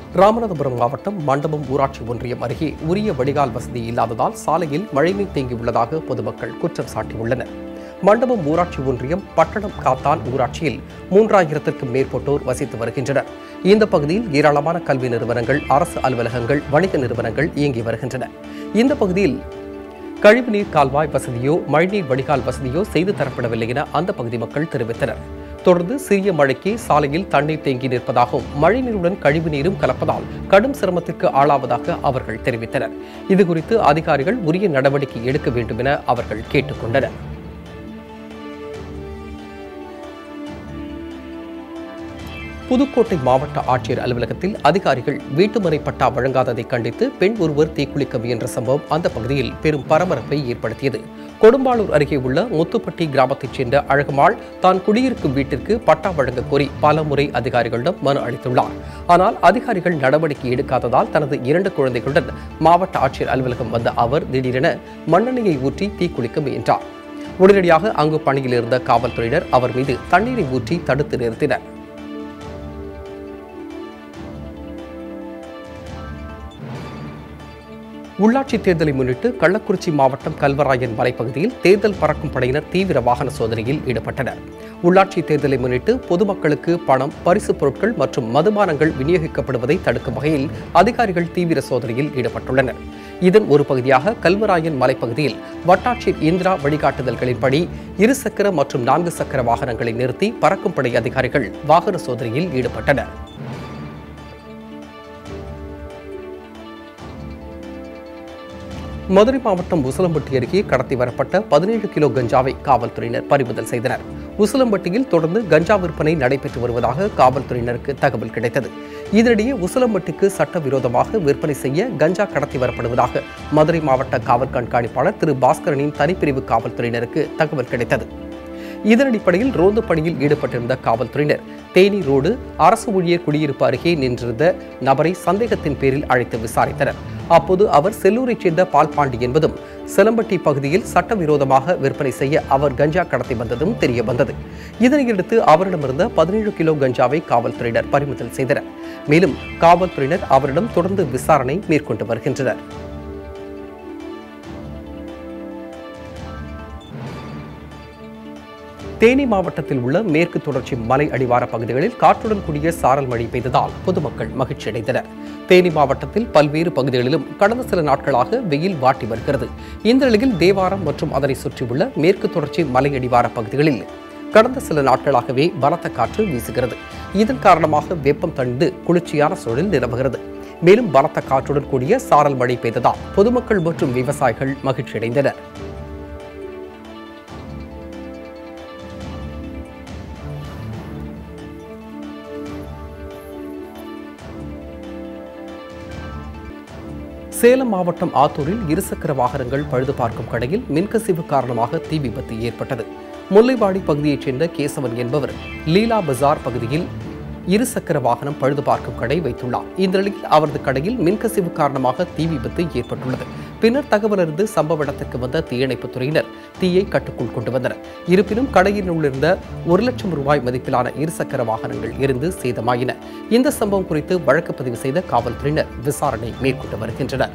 ராமநாதபுரம் மாவட்டம் மண்டபம் ஊராட்சி ஒன்றியம் அருகே உரிய வடிகால் வசதி இல்லாததால் சாலையில் மழைநீர் தேங்கியுள்ளதாக பொதுமக்கள் குற்றம் சாட்டியுள்ளனர் மண்டபம் ஊராட்சி ஒன்றியம் பட்டணம் காத்தான் ஊராட்சியில் மூன்றாயிரத்திற்கும் மேற்பட்டோர் வசித்து வருகின்றனர் இந்த பகுதியில் ஏராளமான கல்வி நிறுவனங்கள் அரசு அலுவலகங்கள் வணிக நிறுவனங்கள் இயங்கி வருகின்றன இந்த பகுதியில் கழிவுநீர் கால்வாய் வசதியோ மழைநீர் வடிகால் வசதியோ செய்து தரப்படவில்லை என அந்த பகுதி மக்கள் தெரிவித்தனர் தொடர்ந்து சிறிய மழைக்கு சாலையில் தண்ணீர் தேங்கி நிற்பதாகவும் மழைநீருடன் கழிவுநீரும் கலப்பதால் கடும் சிரமத்திற்கு ஆளாவதாக அவர்கள் தெரிவித்தனர் இதுகுறித்து அதிகாரிகள் உரிய நடவடிக்கை எடுக்க வேண்டும் என அவர்கள் கேட்டுக்கொண்டனர் புதுக்கோட்டை மாவட்ட ஆட்சியர் அலுவலகத்தில் அதிகாரிகள் வீட்டுமனை பட்டா வழங்காததை கண்டித்து பெண் ஒருவர் தீக்குளிக்க முயன்ற சம்பவம் அந்த பகுதியில் பெரும் பரபரப்பை ஏற்படுத்தியது கொடும்பாளூர் அருகே உள்ள முத்துப்பட்டி கிராமத்தைச் சேர்ந்த அழகம்மாள் தான் குடியிருக்கும் வீட்டிற்கு பட்டா வழங்க கோரி பல முறை அதிகாரிகளிடம் மனு அளித்துள்ளார் ஆனால் அதிகாரிகள் நடவடிக்கை எடுக்காததால் தனது இரண்டு குழந்தைகளுடன் மாவட்ட ஆட்சியர் அலுவலகம் வந்த அவர் திடீரென மண்ணெண்ணெயை ஊற்றி தீக்குளிக்க முயன்றார் உடனடியாக அங்கு பணியில் இருந்த காவல்துறையினர் அவர் மீது தண்ணீரை ஊற்றி தடுத்து நிறுத்தினர் உள்ளாட்சி தேர்தலை முன்னிட்டு கள்ளக்குறிச்சி மாவட்டம் கல்வராயன் மலைப்பகுதியில் தேர்தல் பறக்கும் படையினர் தீவிர வாகன சோதனையில் ஈடுபட்டனர் உள்ளாட்சி தேர்தலை முன்னிட்டு பொதுமக்களுக்கு பணம் பரிசுப் பொருட்கள் மற்றும் மதுபானங்கள் விநியோகிக்கப்படுவதை தடுக்கும் வகையில் அதிகாரிகள் தீவிர சோதனையில் ஈடுபட்டுள்ளனர் இதன் ஒரு பகுதியாக கல்வராயன் மலைப்பகுதியில் வட்டாட்சியர் இந்திரா வழிகாட்டுதல்களின்படி இருசக்கர மற்றும் நான்கு சக்கர வாகனங்களை நிறுத்தி பறக்கும் படை அதிகாரிகள் வாகன சோதனையில் ஈடுபட்டனர் மதுரை மாவட்டம் உசிலம்பட்டி அருகே கடத்தி வரப்பட்ட பதினேழு கிலோ கஞ்சாவை காவல்துறையினர் பறிமுதல் செய்தனர் உசிலம்பட்டியில் தொடர்ந்து கஞ்சா விற்பனை நடைபெற்று வருவதாக காவல்துறையினருக்கு தகவல் கிடைத்தது இதனிடையே உசிலம்பட்டிக்கு சட்டவிரோதமாக விற்பனை செய்ய கஞ்சா கடத்தி வரப்படுவதாக மதுரை மாவட்ட காவல் கண்காணிப்பாளர் திரு பாஸ்கரனின் தனிப்பிரிவு காவல்துறையினருக்கு தகவல் கிடைத்தது இதன் அடிப்படையில் ரோந்து பணியில் ஈடுபட்டிருந்த காவல்துறையினர் தேனி ரோடு அரசு ஊழியர் குடியிருப்பு அருகே நின்றிருந்த நபரை சந்தேகத்தின் பேரில் அழைத்து விசாரித்தனர் அப்போது அவர் செல்லூரைச் சேர்ந்த பால்பாண்டி என்பதும் செலம்பட்டி பகுதியில் சட்டவிரோதமாக விற்பனை செய்ய அவர் கஞ்சா கடத்தி வந்ததும் தெரிய வந்தது இதனையடுத்து அவரிடமிருந்த பதினேழு கிலோ கஞ்சாவை காவல்துறையினர் பறிமுதல் செய்தனர் மேலும் காவல்துறையினர் அவரிடம் தொடர்ந்து விசாரணை மேற்கொண்டு வருகின்றனர் தேனி மாவட்டத்தில் உள்ள மேற்கு தொடர்ச்சி மலை அடிவார பகுதிகளில் காற்றுடன் கூடிய சாரல் மழை பெய்ததால் பொதுமக்கள் மகிழ்ச்சியடைந்தனர் தேனி மாவட்டத்தில் பல்வேறு பகுதிகளிலும் கடந்த சில நாட்களாக வெயில் வாட்டி வருகிறது இந்த நிலையில் தேவாரம் மற்றும் அதனை சுற்றியுள்ள மேற்கு தொடர்ச்சி மலை அடிவார பகுதிகளில் கடந்த சில நாட்களாகவே பலத்த காற்று வீசுகிறது இதன் காரணமாக வெப்பம் தணிந்து குளிர்ச்சியான சூழல் நிலவுகிறது மேலும் பலத்த காற்றுடன் கூடிய சாரல் மழை பெய்ததால் பொதுமக்கள் மற்றும் விவசாயிகள் மகிழ்ச்சியடைந்தனர் சேலம் மாவட்டம் ஆத்தூரில் இருசக்கர வாகனங்கள் பழுது பார்க்கும் கடையில் மின்கசிவு காரணமாக தீ விபத்து ஏற்பட்டது முல்லைவாடி பகுதியைச் சேர்ந்த கேசவன் என்பவர் லீலா பஜார் பகுதியில் இருசக்கர வாகனம் பழுது பார்க்கும் கடை வைத்துள்ளார் இந்த நிலையில் அவரது கடையில் மின்கசிவு காரணமாக தீ விபத்து ஏற்பட்டுள்ளது பின்னர் தகவல் அறிந்து சம்பவ இடத்திற்கு வந்த தீயணைப்புத் துறையினர் தீயை கட்டுக்குள் கொண்டு வந்தனர் இருப்பினும் கடையில் உள்ளிருந்த ஒரு லட்சம் ரூபாய் மதிப்பிலான இருசக்கர வாகனங்கள் எரிந்து சேதமாயின இந்த சம்பவம் குறித்து வழக்கு பதிவு செய்த காவல்துறையினர் விசாரணை மேற்கொண்டு வருகின்றனர்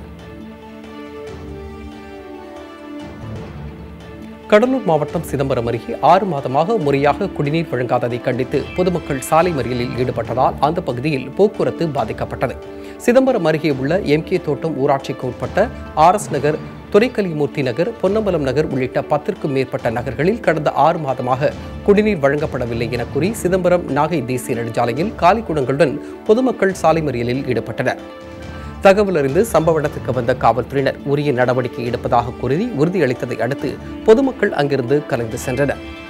கடலூர் மாவட்டம் சிதம்பரம் அருகே ஆறு மாதமாக முறையாக குடிநீர் வழங்காததை கண்டித்து பொதுமக்கள் சாலை மறியலில் ஈடுபட்டதால் அந்த பகுதியில் போக்குவரத்து பாதிக்கப்பட்டது சிதம்பரம் அருகே உள்ள எம்கே தோட்டம் ஊராட்சிக்கு உட்பட்ட ஆர்எஸ் நகர் துரைக்கலிமூர்த்தி நகர் பொன்னம்பலம் நகர் உள்ளிட்ட பத்திற்கும் மேற்பட்ட நகர்களில் கடந்த ஆறு மாதமாக குடிநீர் வழங்கப்படவில்லை என கூறி சிதம்பரம் நாகை தேசிய நெடுஞ்சாலையில் காலிக்குடங்களுடன் பொதுமக்கள் சாலை மறியலில் ஈடுபட்டனர் தகவல் அறிந்து சம்பவ இடத்துக்கு வந்த காவல்துறையினர் உரிய நடவடிக்கை எடுப்பதாக கூறி உறுதியளித்ததை அடுத்து பொதுமக்கள் அங்கிருந்து கலைந்து சென்றனர்